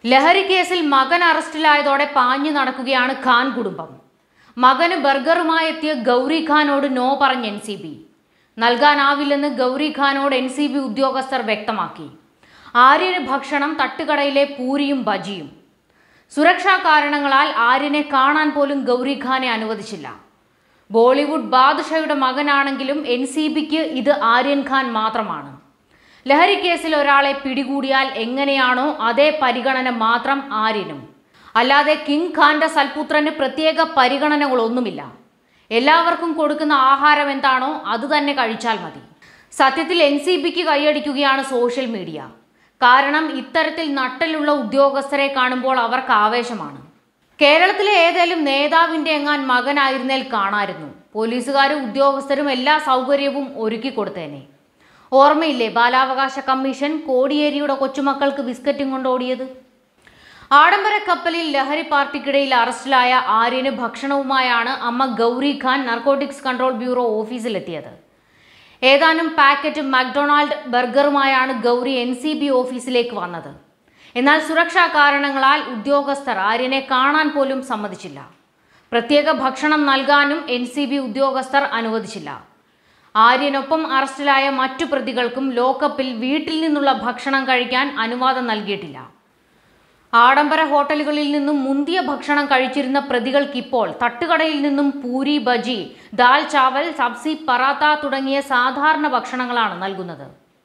ലഹരി കേസിൽ മകൻ അറസ്റ്റിലായതോടെ പാഞ്ഞു നടക്കുകയാണ് ഖാൻ കുടുംബം മകന് ബർഗറുമായി എത്തിയ ഗൗരി ഖാനോട് നോ പറഞ്ഞ് എൻ സി ബി നൽകാനാവില്ലെന്ന് ഗൗരി ഖാനോട് എൻ സി ബി ഉദ്യോഗസ്ഥർ വ്യക്തമാക്കി ആര്യന് ഭക്ഷണം തട്ടുകടയിലെ പൂരിയും ബജിയും സുരക്ഷാ കാരണങ്ങളാൽ ആര്യനെ കാണാൻ പോലും ഗൗരി ഖാനെ അനുവദിച്ചില്ല ബോളിവുഡ് ബാദുഷയുടെ മകനാണെങ്കിലും എൻ സി ബിക്ക് ഇത് ആര്യൻ ഖാൻ മാത്രമാണ് ലഹരി കേസിൽ ഒരാളെ പിടികൂടിയാൽ എങ്ങനെയാണോ അതേ പരിഗണന മാത്രം ആര്യനും അല്ലാതെ കിങ് ഖാന്റെ സൽപുത്രന് പ്രത്യേക പരിഗണനകളൊന്നുമില്ല എല്ലാവർക്കും കൊടുക്കുന്ന ആഹാരം എന്താണോ അത് തന്നെ കഴിച്ചാൽ മതി സത്യത്തിൽ എൻ സി ബിക്ക് കൈയടിക്കുകയാണ് സോഷ്യൽ മീഡിയ കാരണം ഇത്തരത്തിൽ നട്ടലുള്ള ഉദ്യോഗസ്ഥരെ കാണുമ്പോൾ അവർക്ക് ആവേശമാണ് കേരളത്തിലെ ഏതേലും നേതാവിന്റെ എങ്ങാൻ മകനായിരുന്നേൽ കാണായിരുന്നു പോലീസുകാരും ഉദ്യോഗസ്ഥരും എല്ലാ സൗകര്യവും ഒരുക്കി കൊടുത്തേനെ ഓർമ്മയില്ലേ ബാലാവകാശ കമ്മീഷൻ കോടിയേരിയുടെ കൊച്ചുമക്കൾക്ക് ബിസ്ക്കറ്റും കൊണ്ടോടിയത് ആഡംബര കപ്പലിൽ ലഹരി പാർട്ടിക്കിടയിൽ അറസ്റ്റിലായ ആര്യന് ഭക്ഷണവുമായാണ് അമ്മ Gauri Khan narcotics control bureau ഓഫീസിലെത്തിയത് ഏതാനും പാക്കറ്റ് മക്ഡൊണാൾഡ് ബർഗറുമായാണ് ഗൗരി എൻ സി ബി ഓഫീസിലേക്ക് വന്നത് എന്നാൽ സുരക്ഷാ കാരണങ്ങളാൽ ഉദ്യോഗസ്ഥർ ആര്യനെ കാണാൻ പോലും സമ്മതിച്ചില്ല പ്രത്യേക ഭക്ഷണം നൽകാനും എൻ സി ബി ഉദ്യോഗസ്ഥർ അനുവദിച്ചില്ല ആര്യനൊപ്പം അറസ്റ്റിലായ മറ്റു പ്രതികൾക്കും ലോക്കപ്പിൽ വീട്ടിൽ നിന്നുള്ള ഭക്ഷണം കഴിക്കാൻ അനുവാദം നൽകിയിട്ടില്ല ആഡംബര ഹോട്ടലുകളിൽ നിന്നും മുന്തിയ ഭക്ഷണം കഴിച്ചിരുന്ന പ്രതികൾക്കിപ്പോൾ തട്ടുകടയിൽ നിന്നും പൂരി ബജി ദാൽ ചാവൽ സബ്സി പറാത്ത തുടങ്ങിയ സാധാരണ ഭക്ഷണങ്ങളാണ് നൽകുന്നത്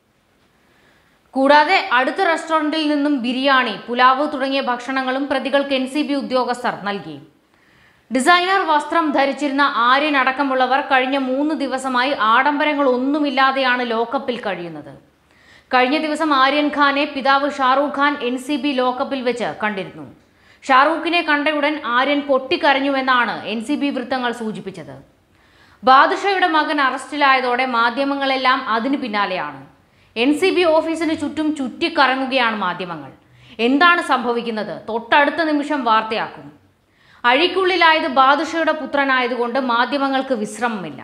കൂടാതെ അടുത്ത റെസ്റ്റോറൻറ്റിൽ നിന്നും ബിരിയാണി പുലാവ് തുടങ്ങിയ ഭക്ഷണങ്ങളും പ്രതികൾക്ക് എൻ സി ബി ഉദ്യോഗസ്ഥർ നൽകി ഡിസൈനർ വസ്ത്രം ധരിച്ചിരുന്ന ആര്യൻ അടക്കമുള്ളവർ കഴിഞ്ഞ മൂന്ന് ദിവസമായി ആഡംബരങ്ങളൊന്നുമില്ലാതെയാണ് ലോക്കപ്പിൽ കഴിയുന്നത് കഴിഞ്ഞ ദിവസം ആര്യൻ ഖാനെ പിതാവ് Shahrukh Khan N C B ലോക്കപ്പിൽ വെച്ച് കണ്ടിരുന്നു ഷാറൂഖിനെ കണ്ടയുടൻ ആര്യൻ പൊട്ടിക്കരഞ്ഞുവെന്നാണ് എൻ സി ബി വൃത്തങ്ങൾ സൂചിപ്പിച്ചത് ബാദുഷയുടെ മകൻ അറസ്റ്റിലായതോടെ മാധ്യമങ്ങളെല്ലാം അതിന് പിന്നാലെയാണ് എൻ സി ബി ഓഫീസിന് ചുറ്റും ചുറ്റിക്കറങ്ങുകയാണ് മാധ്യമങ്ങൾ എന്താണ് സംഭവിക്കുന്നത് തൊട്ടടുത്ത നിമിഷം വാർത്തയാക്കും അഴിക്കുള്ളിലായത് ബാദുഷയുടെ പുത്രനായതുകൊണ്ട് മാധ്യമങ്ങൾക്ക് വിശ്രമമില്ല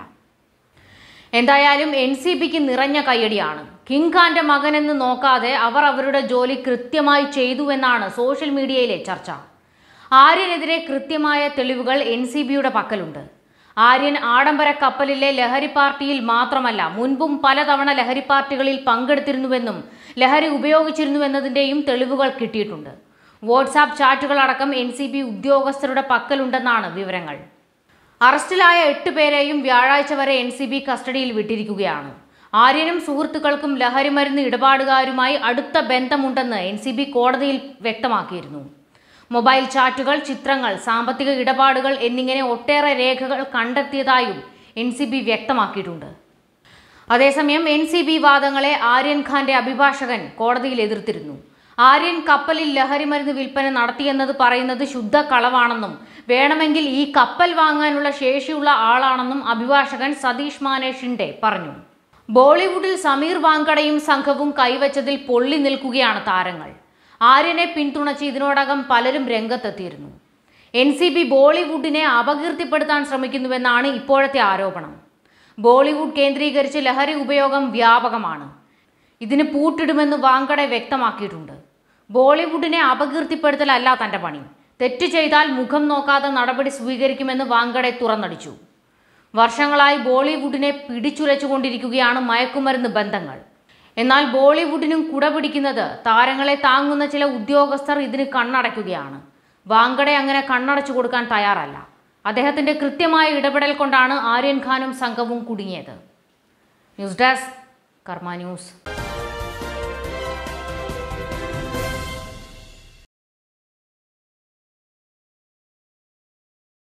എന്തായാലും എൻ സി ബിക്ക് നിറഞ്ഞ കയ്യടിയാണ് കിങ് ഖാന്റെ മകനെന്ന് നോക്കാതെ അവർ അവരുടെ ജോലി കൃത്യമായി ചെയ്തുവെന്നാണ് സോഷ്യൽ മീഡിയയിലെ ചർച്ച ആര്യനെതിരെ കൃത്യമായ തെളിവുകൾ എൻ സി ബിയുടെ പക്കലുണ്ട് ആര്യൻ ആഡംബര കപ്പലിലെ ലഹരി പാർട്ടിയിൽ മാത്രമല്ല മുൻപും പലതവണ ലഹരി പാർട്ടികളിൽ പങ്കെടുത്തിരുന്നുവെന്നും ലഹരി ഉപയോഗിച്ചിരുന്നുവെന്നതിൻ്റെയും തെളിവുകൾ കിട്ടിയിട്ടുണ്ട് വാട്സാപ്പ് ചാറ്റുകളടക്കം എൻ സി ബി ഉദ്യോഗസ്ഥരുടെ പക്കലുണ്ടെന്നാണ് വിവരങ്ങൾ അറസ്റ്റിലായ എട്ട് പേരെയും വ്യാഴാഴ്ച വരെ എൻ സി ബി കസ്റ്റഡിയിൽ വിട്ടിരിക്കുകയാണ് ആര്യനും സുഹൃത്തുക്കൾക്കും ലഹരിമരുന്ന് ഇടപാടുകാരുമായി അടുത്ത ബന്ധമുണ്ടെന്ന് എൻ സി ബി കോടതിയിൽ വ്യക്തമാക്കിയിരുന്നു മൊബൈൽ ചാറ്റുകൾ ചിത്രങ്ങൾ സാമ്പത്തിക ഇടപാടുകൾ എന്നിങ്ങനെ ഒട്ടേറെ രേഖകൾ കണ്ടെത്തിയതായും എൻ സി ബി വ്യക്തമാക്കിയിട്ടുണ്ട് അതേസമയം എൻ സി ബി വാദങ്ങളെ ആര്യൻ ഖാന്റെ അഭിഭാഷകൻ കോടതിയിൽ എതിർത്തിരുന്നു ആര്യൻ കപ്പലിൽ ലഹരിമരുന്ന് വിൽപ്പന നടത്തിയെന്നത് പറയുന്നത് ശുദ്ധ കളവാണെന്നും വേണമെങ്കിൽ ഈ കപ്പൽ വാങ്ങാനുള്ള ശേഷിയുള്ള ആളാണെന്നും അഭിഭാഷകൻ സതീഷ് മാനെ ഷിൻഡെ പറഞ്ഞു ബോളിവുഡിൽ സമീർ വാങ്കടയും സംഘവും കൈവച്ചതിൽ പൊള്ളി നിൽക്കുകയാണ് താരങ്ങൾ ആര്യനെ പിന്തുണച്ച് ഇതിനോടകം പലരും രംഗത്തെത്തിയിരുന്നു എൻ സി ബി ബോളിവുഡിനെ അപകീർത്തിപ്പെടുത്താൻ ശ്രമിക്കുന്നുവെന്നാണ് ഇപ്പോഴത്തെ ആരോപണം ബോളിവുഡ് കേന്ദ്രീകരിച്ച് ലഹരി ഉപയോഗം വ്യാപകമാണ് ഇതിന് പൂട്ടിടുമെന്ന് വാങ്കഡെ വ്യക്തമാക്കിയിട്ടുണ്ട് ബോളിവുഡിനെ അപകീർത്തിപ്പെടുത്തലല്ല തന്റെ പണി തെറ്റ് ചെയ്താൽ മുഖം നോക്കാതെ നടപടി സ്വീകരിക്കുമെന്ന് വാങ്കഡെ തുറന്നടിച്ചു വർഷങ്ങളായി ബോളിവുഡിനെ പിടിച്ചുലച്ചുകൊണ്ടിരിക്കുകയാണ് മയക്കുമരുന്ന് ബന്ധങ്ങൾ എന്നാൽ ബോളിവുഡിനും കുടപിടിക്കുന്നത് താരങ്ങളെ താങ്ങുന്ന ചില ഉദ്യോഗസ്ഥർ ഇതിന് കണ്ണടയ്ക്കുകയാണ് വാങ്കഡെ അങ്ങനെ കണ്ണടച്ചു കൊടുക്കാൻ തയ്യാറല്ല അദ്ദേഹത്തിന്റെ കൃത്യമായ ഇടപെടൽ കൊണ്ടാണ് ആര്യൻ ഖാനും സംഘവും കുടുങ്ങിയത് ന്യൂസ് ഡെസ്ക് കർമ്മ ന്യൂസ്